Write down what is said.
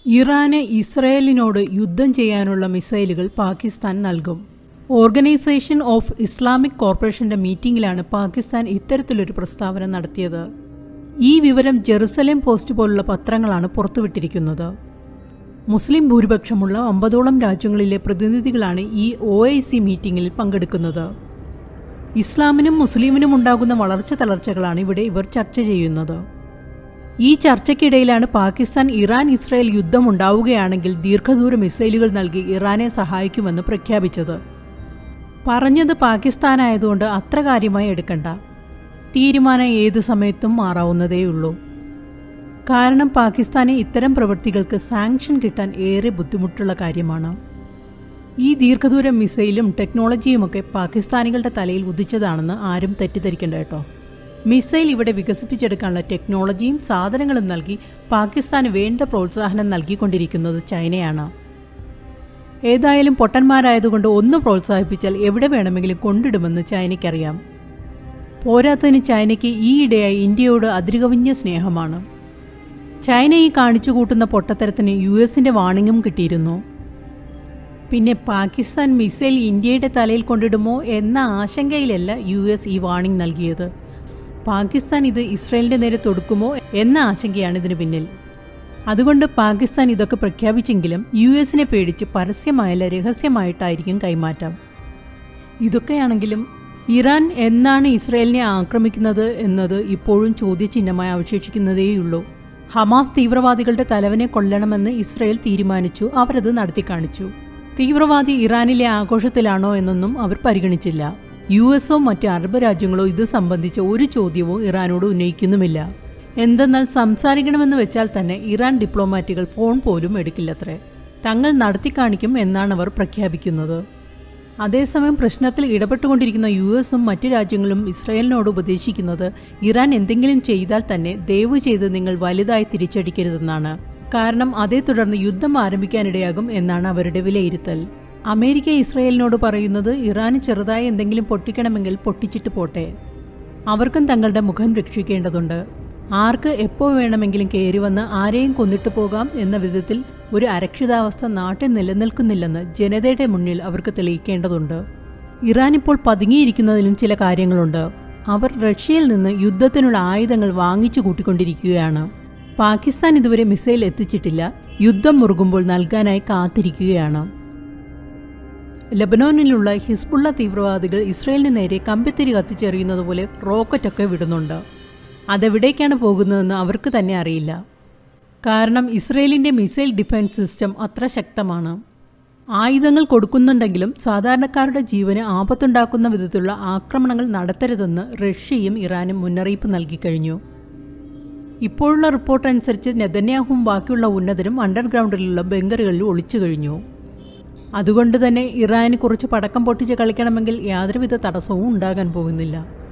ഇറാന് ഇസ്രയേലിനോട് യുദ്ധം ചെയ്യാനുള്ള മിസൈലുകൾ പാകിസ്ഥാൻ നൽകും ഓർഗനൈസേഷൻ ഓഫ് ഇസ്ലാമിക് കോർപ്പറേഷന്റെ മീറ്റിംഗിലാണ് പാകിസ്ഥാൻ ഇത്തരത്തിലൊരു പ്രസ്താവന നടത്തിയത് ഈ വിവരം ജെറുസലേം പോസ്റ്റ് പോലുള്ള പത്രങ്ങളാണ് പുറത്തുവിട്ടിരിക്കുന്നത് മുസ്ലിം ഭൂരിപക്ഷമുള്ള ഒമ്പതോളം രാജ്യങ്ങളിലെ പ്രതിനിധികളാണ് ഈ ഒ ഐ സി മീറ്റിംഗിൽ പങ്കെടുക്കുന്നത് ഇസ്ലാമിനും മുസ്ലിമിനും ഉണ്ടാകുന്ന വളർച്ച തളർച്ചകളാണ് ഇവിടെ ഇവർ ചർച്ച ചെയ്യുന്നത് ഈ ചർച്ചയ്ക്കിടയിലാണ് പാകിസ്ഥാൻ ഇറാൻ ഇസ്രായേൽ യുദ്ധം ഉണ്ടാവുകയാണെങ്കിൽ ദീർഘദൂര മിസൈലുകൾ നൽകി ഇറാനെ സഹായിക്കുമെന്ന് പ്രഖ്യാപിച്ചത് പറഞ്ഞത് പാകിസ്ഥാനായതുകൊണ്ട് അത്ര കാര്യമായി എടുക്കണ്ട തീരുമാനം ഏത് സമയത്തും മാറാവുന്നതേയുള്ളൂ കാരണം പാകിസ്ഥാനെ ഇത്തരം പ്രവൃത്തികൾക്ക് സാങ്ഷൻ കിട്ടാൻ ഏറെ ബുദ്ധിമുട്ടുള്ള കാര്യമാണ് ഈ ദീർഘദൂര മിസൈലും ടെക്നോളജിയുമൊക്കെ പാകിസ്ഥാനികളുടെ തലയിൽ ഉദിച്ചതാണെന്ന് ആരും തെറ്റിദ്ധരിക്കേണ്ട കേട്ടോ മിസൈൽ ഇവിടെ വികസിപ്പിച്ചെടുക്കാനുള്ള ടെക്നോളജിയും സാധനങ്ങളും നൽകി പാകിസ്ഥാന് വേണ്ട പ്രോത്സാഹനം നൽകിക്കൊണ്ടിരിക്കുന്നത് ചൈനയാണ് ഏതായാലും പൊട്ടന്മാരായതുകൊണ്ട് ഒന്ന് പ്രോത്സാഹിപ്പിച്ചാൽ എവിടെ വേണമെങ്കിലും കൊണ്ടിടുമെന്ന് ചൈനയ്ക്കറിയാം പോരാത്തതിന് ചൈനയ്ക്ക് ഈയിടെയായി ഇന്ത്യയോട് അതിരുകവിഞ്ഞ സ്നേഹമാണ് ചൈന ഈ കാണിച്ചു കൂട്ടുന്ന പൊട്ടത്തരത്തിന് യു എസിൻ്റെ വാണിംഗും കിട്ടിയിരുന്നു പിന്നെ പാകിസ്ഥാൻ മിസൈൽ ഇന്ത്യയുടെ തലയിൽ കൊണ്ടിടുമോ എന്ന ആശങ്കയിലല്ല യു എസ് ഈ വാണിംഗ് നൽകിയത് പാകിസ്ഥാൻ ഇത് ഇസ്രയേലിൻ്റെ നേരെ തൊടുക്കുമോ എന്ന ആശങ്കയാണ് ഇതിന് പിന്നിൽ അതുകൊണ്ട് പാകിസ്ഥാൻ ഇതൊക്കെ പ്രഖ്യാപിച്ചെങ്കിലും യു എസിനെ പേടിച്ച് പരസ്യമായല്ല രഹസ്യമായിട്ടായിരിക്കും കൈമാറ്റം ഇതൊക്കെയാണെങ്കിലും ഇറാൻ എന്നാണ് ഇസ്രയേലിനെ ആക്രമിക്കുന്നത് എന്നത് ഇപ്പോഴും ചോദ്യചിഹ്നമായി അവശേഷിക്കുന്നതേയുള്ളൂ ഹമാസ് തീവ്രവാദികളുടെ തലവനെ കൊല്ലണമെന്ന് ഇസ്രയേൽ തീരുമാനിച്ചു അവരത് നടത്തി കാണിച്ചു തീവ്രവാദി ഇറാനിലെ ആഘോഷത്തിലാണോ എന്നൊന്നും അവർ പരിഗണിച്ചില്ല യു എസോ മറ്റ് അറബ് രാജ്യങ്ങളോ ഇത് സംബന്ധിച്ച ഒരു ചോദ്യവും ഇറാനോട് ഉന്നയിക്കുന്നുമില്ല എന്തെന്നാൽ സംസാരിക്കണമെന്ന് വെച്ചാൽ തന്നെ ഇറാൻ ഡിപ്ലോമാറ്റുകൾ ഫോൺ പോലും എടുക്കില്ലത്രേ തങ്ങൾ നടത്തി കാണിക്കും എന്നാണ് അവർ പ്രഖ്യാപിക്കുന്നത് അതേസമയം പ്രശ്നത്തിൽ ഇടപെട്ടുകൊണ്ടിരിക്കുന്ന യു എസും മറ്റു രാജ്യങ്ങളും ഇസ്രയേലിനോട് ഉപദേശിക്കുന്നത് ഇറാൻ എന്തെങ്കിലും ചെയ്താൽ തന്നെ ദയവ് ചെയ്ത് നിങ്ങൾ വലുതായി തിരിച്ചടിക്കരുതെന്നാണ് കാരണം അതേ തുടർന്ന് യുദ്ധം ആരംഭിക്കാനിടയാകും എന്നാണ് അവരുടെ വിലയിരുത്തൽ അമേരിക്ക ഇസ്രയേലിനോട് പറയുന്നത് ഇറാന് ചെറുതായി എന്തെങ്കിലും പൊട്ടിക്കണമെങ്കിൽ പൊട്ടിച്ചിട്ട് പോട്ടെ അവർക്കും തങ്ങളുടെ മുഖം രക്ഷിക്കേണ്ടതുണ്ട് ആർക്ക് എപ്പോൾ വേണമെങ്കിലും കയറി വന്ന് ആരെയും കൊന്നിട്ട് പോകാം എന്ന വിധത്തിൽ ഒരു അരക്ഷിതാവസ്ഥ നാട്ടിൽ നിലനിൽക്കുന്നില്ലെന്ന് ജനതയുടെ മുന്നിൽ അവർക്ക് തെളിയിക്കേണ്ടതുണ്ട് ഇറാൻ ഇപ്പോൾ പതുങ്ങിയിരിക്കുന്നതിലും ചില കാര്യങ്ങളുണ്ട് അവർ റഷ്യയിൽ നിന്ന് യുദ്ധത്തിനുള്ള ആയുധങ്ങൾ വാങ്ങിച്ചു കൂട്ടിക്കൊണ്ടിരിക്കുകയാണ് പാകിസ്ഥാൻ ഇതുവരെ മിസൈൽ എത്തിച്ചിട്ടില്ല യുദ്ധം മുറുകുമ്പോൾ നൽകാനായി കാത്തിരിക്കുകയാണ് ലബനോനിലുള്ള ഹിസ്ബുള്ള തീവ്രവാദികൾ ഇസ്രയേലിന് നേരെ കമ്പിത്തിരി കത്തിച്ചെറിയുന്നത് പോലെ റോക്കറ്റൊക്കെ വിടുന്നുണ്ട് അതെവിടേക്കാണ് പോകുന്നതെന്ന് അവർക്ക് തന്നെ അറിയില്ല കാരണം ഇസ്രയേലിൻ്റെ മിസൈൽ ഡിഫൻസ് സിസ്റ്റം അത്ര ശക്തമാണ് ആയുധങ്ങൾ കൊടുക്കുന്നുണ്ടെങ്കിലും സാധാരണക്കാരുടെ ജീവന് ആപത്തുണ്ടാക്കുന്ന വിധത്തിലുള്ള ആക്രമണങ്ങൾ നടത്തരുതെന്ന് റഷ്യയും ഇറാനും മുന്നറിയിപ്പ് നൽകിക്കഴിഞ്ഞു ഇപ്പോഴുള്ള റിപ്പോർട്ട് അനുസരിച്ച് നെതന്യാഹുവും ബാക്കിയുള്ള ഉന്നതരും അണ്ടർഗ്രൗണ്ടിലുള്ള ബങ്കറുകളിൽ ഒളിച്ചു കഴിഞ്ഞു അതുകൊണ്ട് തന്നെ ഇറാന് കുറച്ച് പടക്കം പൊട്ടിച്ച് കളിക്കണമെങ്കിൽ യാതൊരുവിധ തടസ്സവും ഉണ്ടാകാൻ പോകുന്നില്ല